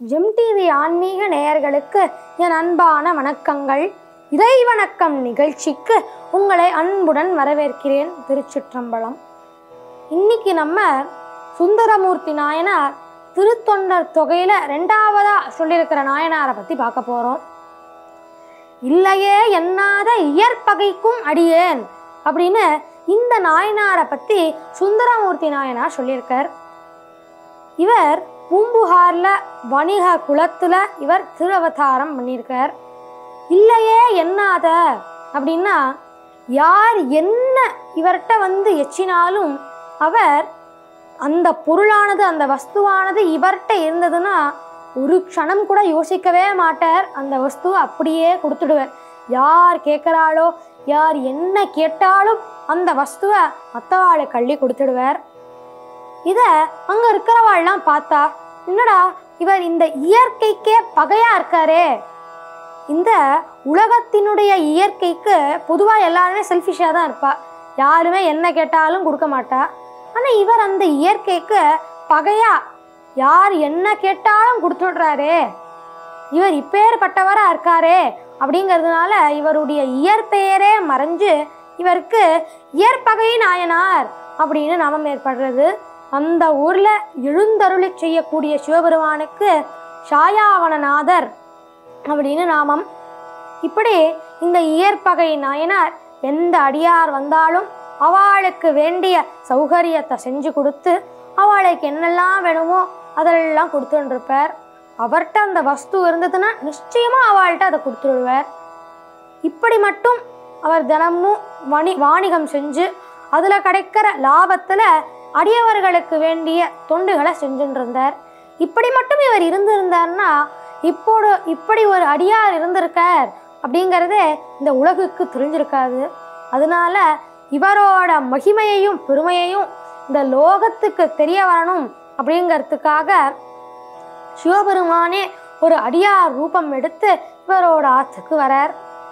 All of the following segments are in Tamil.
ஜெம் டிவி ஆன்மீக நேயர்களுக்கு என் அன்பான வணக்கங்கள் இறை வணக்கம் நிகழ்ச்சிக்கு உங்களை அன்புடன் வரவேற்கிறேன் திருச்சிற்றம்பலம் இன்னைக்கு நம்ம சுந்தரமூர்த்தி நாயனார் திருத்தொண்டர் தொகையில ரெண்டாவதா சொல்லியிருக்கிற நாயனாரை பத்தி பார்க்க போறோம் இல்லையே எண்ணாத இயற்பகைக்கும் அடியேன் அப்படின்னு இந்த நாயனாரை பத்தி சுந்தரமூர்த்தி நாயனார் சொல்லியிருக்கார் இவர் பூம்புகார்ல வணிக குலத்துல இவர் திருவதாரம் பண்ணியிருக்கார் இல்லையே எண்ணாத அப்படின்னா யார் என்ன இவர்கிட்ட வந்து எச்சினாலும் அவர் அந்த பொருளானது அந்த வஸ்துவானது இவர்கிட்ட இருந்ததுன்னா ஒரு க்ஷணம் கூட யோசிக்கவே மாட்டார் அந்த வஸ்துவை அப்படியே கொடுத்துடுவார் யார் கேட்குறாளோ யார் என்ன கேட்டாலும் அந்த வஸ்துவை மற்றவாளுக்கு அள்ளி கொடுத்துடுவார் இதை அங்க இருக்கிறவாள்லாம் பார்த்தா என்னடா இவர் இந்த இயற்கைக்கே பகையா இருக்காரே இந்த உலகத்தினுடைய இயற்கைக்கு பொதுவாக எல்லாருமே செல்ஃபிஷாக தான் இருப்பா யாருமே என்ன கேட்டாலும் கொடுக்க மாட்டா ஆனால் இவர் அந்த இயற்கைக்கு பகையா யார் என்ன கேட்டாலும் கொடுத்துடுறாரே இவர் இப்பேற்பட்டவரா இருக்காரே அப்படிங்கிறதுனால இவருடைய இயற்பெயரே மறைஞ்சு இவருக்கு இயற்பகை நாயனார் அப்படின்னு நாமம் ஏற்படுறது அந்த ஊர்ல எழுந்தருளி செய்யக்கூடிய சிவபெருமானுக்கு ஷாயாவனநாதர் அப்படின்னு நாமம் இப்படி இந்த இயற்பகை நாயனார் எந்த அடியார் வந்தாலும் அவளுக்கு வேண்டிய சௌகரியத்தை செஞ்சு கொடுத்து அவளுக்கு என்னெல்லாம் வேணுமோ அதெல்லாம் கொடுத்துருப்பார் அவர்கிட்ட அந்த வஸ்து இருந்ததுன்னா நிச்சயமா அவள்கிட்ட அதை கொடுத்துடுவார் இப்படி மட்டும் அவர் தினமும் வணி வாணிகம் செஞ்சு அதில் கிடைக்கிற லாபத்தில் அடியவர்களுக்கு வேண்டிய தொண்டுகளை செஞ்சுட்டு இருந்தார் இப்படி மட்டும் இவர் இருந்திருந்தார்னா இப்போது இப்படி ஒரு அடியார் இருந்திருக்கார் அப்படிங்கிறதே இந்த உலகுக்கு தெரிஞ்சிருக்காது அதனால இவரோட மகிமையையும் பெருமையையும் இந்த லோகத்துக்கு தெரிய வரணும் அப்படிங்கிறதுக்காக சிவபெருமானே ஒரு அடியார் ரூபம் எடுத்து இவரோட ஆத்துக்கு வரார்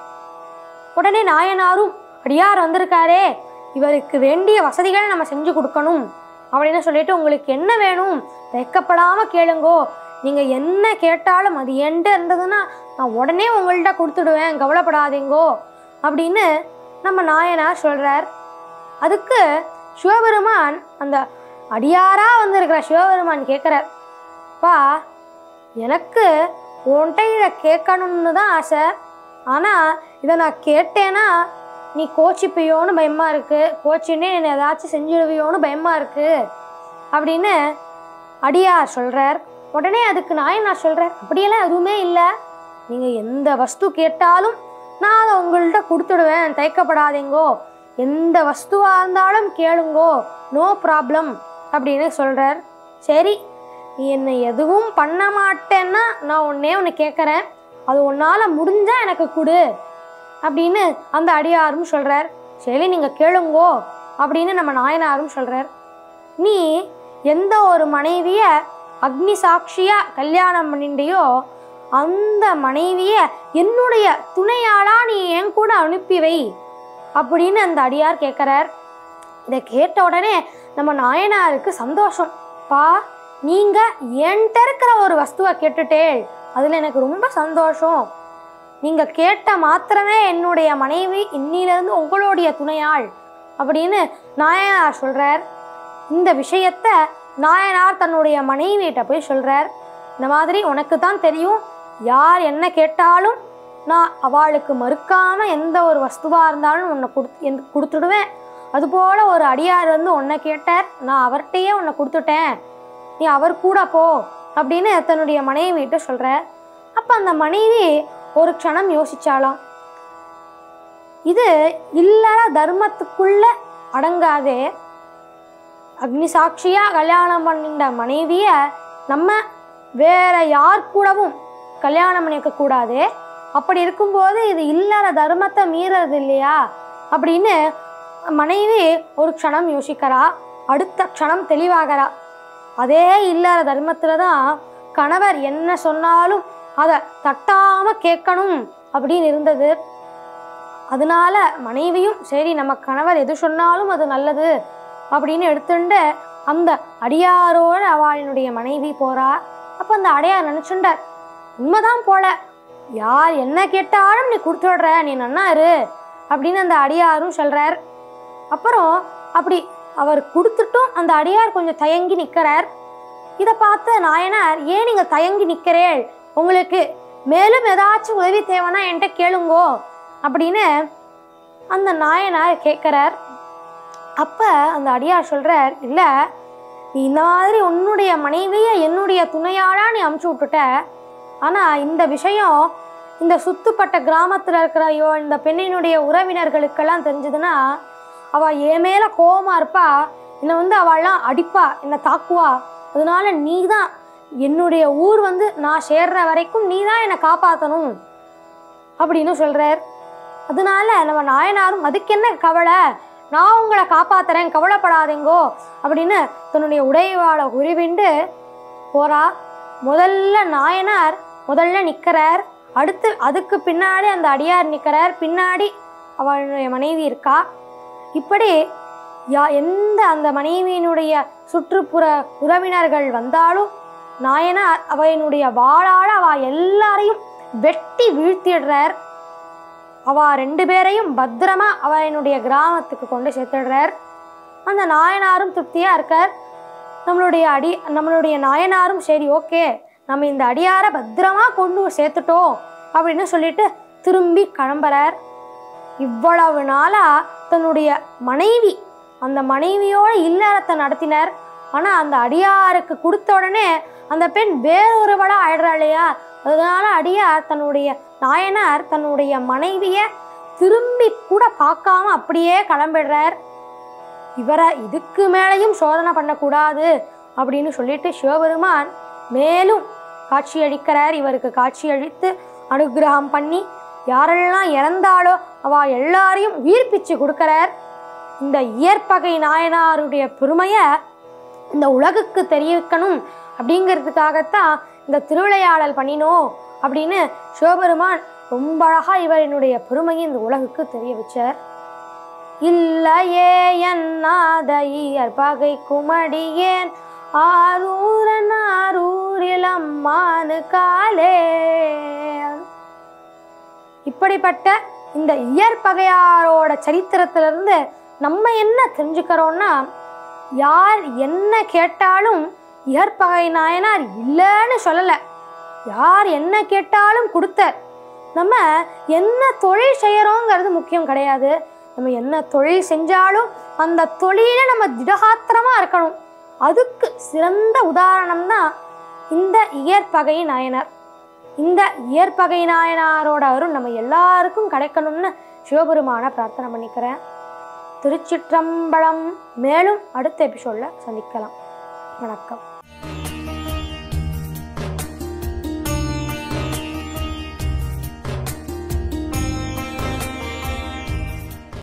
உடனே நாயனாரும் அடியார் வந்திருக்காரே இவருக்கு வேண்டிய வசதிகளை நம்ம செஞ்சு கொடுக்கணும் அப்படின்னு சொல்லிட்டு உங்களுக்கு என்ன வேணும் வெக்கப்படாம கேளுங்கோ நீங்க என்ன கேட்டாலும் அது என்கிட்ட இருந்ததுன்னா நான் உடனே உங்கள்கிட்ட கொடுத்துடுவேன் கவலைப்படாதீங்கோ அப்படின்னு நம்ம நாயனார் சொல்றார் அதுக்கு சிவபெருமான் அந்த அடியாரா வந்திருக்கிற சிவபெருமான் கேட்குறார் பா எனக்கு உன்கிட்ட இதை கேட்கணும்னு தான் ஆசை ஆனால் இதை நான் கேட்டேன்னா நீ கோச்சிப்பியோன்னு பயமாக இருக்குது கோச்சின்னே என்னை ஏதாச்சும் செஞ்சிடுவியோன்னு பயமாக இருக்குது அப்படின்னு அடியார் சொல்கிறார் உடனே அதுக்கு நாயனார் சொல்கிறார் அப்படியெல்லாம் எதுவுமே இல்லை நீங்கள் எந்த வஸ்து கேட்டாலும் நான் அதை உங்கள்கிட்ட கொடுத்துடுவேன் தயக்கப்படாதீங்கோ எந்த வஸ்துவாக இருந்தாலும் கேளுங்கோ நோ ப்ராப்ளம் அப்படின்னு சொல்கிறார் சரி நீ என்னை எதுவும் பண்ண மாட்டேன்னா நான் ஒன்னே ஒன்று கேட்குறேன் அது உன்னால் முடிஞ்சா எனக்கு கொடு அப்படின்னு அந்த அடியாரும் சொல்கிறார் சரி நீங்கள் கேளுங்கோ அப்படின்னு நம்ம நாயனாரும் சொல்கிறார் நீ எந்த ஒரு மனைவியை அக்னி சாட்சியா கல்யாணம் பண்ணிண்டியோ அந்த மனைவியை என்னுடைய துணையாளா நீ என் கூட அனுப்பி வை அப்படின்னு அந்த அடியார் கேட்குறார் இதை கேட்ட உடனே நம்ம நாயனாருக்கு சந்தோஷம் பா நீங்க என்கிட்ட இருக்கிற ஒரு வஸ்துவை கேட்டுட்டே அதுல எனக்கு ரொம்ப சந்தோஷம் நீங்க கேட்ட மாத்திரமே என்னுடைய மனைவி இன்னிலிருந்து உங்களுடைய துணையாள் அப்படின்னு நாயனார் சொல்றார் இந்த விஷயத்த நாயனார் தன்னுடைய மனைவியிட்ட போய் சொல்றார் இந்த மாதிரி உனக்கு தான் தெரியும் யார் என்ன கேட்டாலும் நான் அவளுக்கு மறுக்காம எந்த ஒரு வஸ்துவா இருந்தாலும் உன்னை கொடுத்து என் கொடுத்துடுவேன் அதுபோல ஒரு அடியார் வந்து உன்னை கேட்டார் நான் அவர்கிட்டயே உன்னை கொடுத்துட்டேன் நீ அவர் கூட போ அப்படின்னு தன்னுடைய மனைவிட்ட சொல்ற அப்ப அந்த மனைவி ஒரு க்ஷணம் யோசிச்சாலாம் இது இல்லற தர்மத்துக்குள்ள அடங்காதே அக்னி சாட்சியா கல்யாணம் பண்ணிட்ட மனைவிய நம்ம வேற யார் கூடவும் கல்யாணம் பண்ணிக்க கூடாது அப்படி இருக்கும்போது இது இல்லற தர்மத்தை மீறது இல்லையா அப்படின்னு மனைவி ஒரு க்ஷணம் யோசிக்கிறா அடுத்த க்ஷணம் தெளிவாகிறா அதே இல்லற தர்மத்தில் தான் கணவர் என்ன சொன்னாலும் அதை தட்டாம கேட்கணும் அப்படின்னு இருந்தது அதனால மனைவியும் சரி நம்ம கணவர் எது சொன்னாலும் அது நல்லது அப்படின்னு எடுத்துட்டு அந்த அடியாரோட அவளினுடைய மனைவி போறா அப்போ அந்த அடையார் நினச்சுண்டார் உண்மைதான் போல யார் என்ன கேட்டாலும் நீ கொடுத்துடுற நீ நன்னா இரு அப்படின்னு அந்த அடியாரும் சொல்றார் அப்புறம் அப்படி அவர் கொடுத்துட்டும் அந்த அடியார் கொஞ்சம் தயங்கி நிற்கிறார் இதை பார்த்த நாயனார் ஏன் நீங்கள் தயங்கி நிற்கிறேள் உங்களுக்கு மேலும் ஏதாச்சும் உதவி தேவைன்னா என்கிட்ட கேளுங்கோ அப்படின்னு அந்த நாயனார் கேட்குறார் அப்போ அந்த அடியார் சொல்கிறார் இல்லை நீ இந்த மாதிரி உன்னுடைய மனைவியை என்னுடைய துணையாளா நீ அமுச்சு விட்டுட்ட ஆனால் இந்த விஷயம் இந்த சுத்துப்பட்ட கிராமத்தில் இருக்கிற ஐயோ இந்த பெண்ணினுடைய உறவினர்களுக்கெல்லாம் தெரிஞ்சதுன்னா அவள் என் மேலே கோவமாக இருப்பா என்னை வந்து அவள்லாம் அடிப்பா என்னை தாக்குவா அதனால நீ தான் என்னுடைய ஊர் வந்து நான் சேர்ற வரைக்கும் நீ தான் என்னை காப்பாற்றணும் அப்படின்னு சொல்கிறார் அதனால நம்ம நாயனாரும் அதுக்கு என்ன கவலை நான் உங்களை காப்பாத்துறேன் கவலைப்படாதீங்கோ அப்படின்னு தன்னுடைய உடைவாளை உருவிண்டு போறா முதல்ல நாயனார் முதல்ல நிற்கிறார் அடுத்து அதுக்கு பின்னாடி அந்த அடியார் நிற்கிறார் பின்னாடி அவளுடைய மனைவி இருக்கா இப்படி யா எந்த அந்த மனைவியினுடைய சுற்றுப்புற உறவினர்கள் வந்தாலும் நாயனார் அவனுடைய வாளால் அவ எல்லாரையும் வெட்டி வீழ்த்திடுறார் அவ ரெண்டு பேரையும் பத்திரமா அவனுடைய கிராமத்துக்கு கொண்டு சேர்த்துடுறார் அந்த நாயனாரும் திருப்தியா இருக்கார் நம்மளுடைய அடி நம்மளுடைய நாயனாரும் சரி ஓகே நம்ம இந்த அடியாரை பத்திரமா கொண்டு சேர்த்துட்டோம் அப்படின்னு சொல்லிட்டு திரும்பி கிளம்புறார் இவ்வளவு நாளா தன்னுடைய மனைவி அந்த மனைவியோட இல்லறத்தை நடத்தினார் ஆனா அந்த அடியாருக்கு கொடுத்த உடனே அந்த பெண் வேறொருவளா ஆயிடுறா இல்லையா அதனால அடியார் தன்னுடைய நாயனார் தன்னுடைய மனைவிய திரும்பி கூட பார்க்காம அப்படியே கிளம்பிடுறார் இவரை இதுக்கு மேலேயும் சோதனை பண்ணக்கூடாது அப்படின்னு சொல்லிட்டு சிவபெருமான் மேலும் காட்சி அளிக்கிறார் இவருக்கு காட்சி அளித்து அனுகிரகம் பண்ணி யாரெல்லாம் இறந்தாலோ அவ எல்லாரையும் உயிர்ப்பிச்சு கொடுக்கிறார் இந்த இயற்பகை நாயனாருடைய பெருமையை இந்த உலகுக்கு தெரிவிக்கணும் அப்படிங்கிறதுக்காகத்தான் இந்த திருவிளையாடல் பண்ணினோம் அப்படின்னு சிவபெருமான் ரொம்ப அழகா இவரினுடைய பெருமையை இந்த உலகுக்கு தெரிய வச்சார் இல்லையே என்னாத இயற்பகை குமடியேன் ஆரூரன் ஆரூரில் அம்மானு காலே இப்படிப்பட்ட இந்த இயற்பகையாரோட சரித்திரத்திலிருந்து நம்ம என்ன தெரிஞ்சுக்கிறோம்னா யார் என்ன கேட்டாலும் இயற்பகை நாயனார் இல்லைன்னு சொல்லலை யார் என்ன கேட்டாலும் கொடுத்தார் நம்ம என்ன தொழில் செய்கிறோங்கிறது முக்கியம் கிடையாது நம்ம என்ன தொழில் செஞ்சாலும் அந்த தொழில நம்ம திடகாத்திரமாக இருக்கணும் அதுக்கு சிறந்த உதாரணம் தான் இந்த இயற்பகை நாயனார் இந்த இயற்பகை நாயனாரோட அருள் நம்ம எல்லாருக்கும் கிடைக்கணும்னு சிவபெருமான பிரார்த்தனை பண்ணிக்கிறேன் திருச்சிற்றம்பலம் மேலும் அடுத்த எபிசோடில் சந்திக்கலாம் வணக்கம்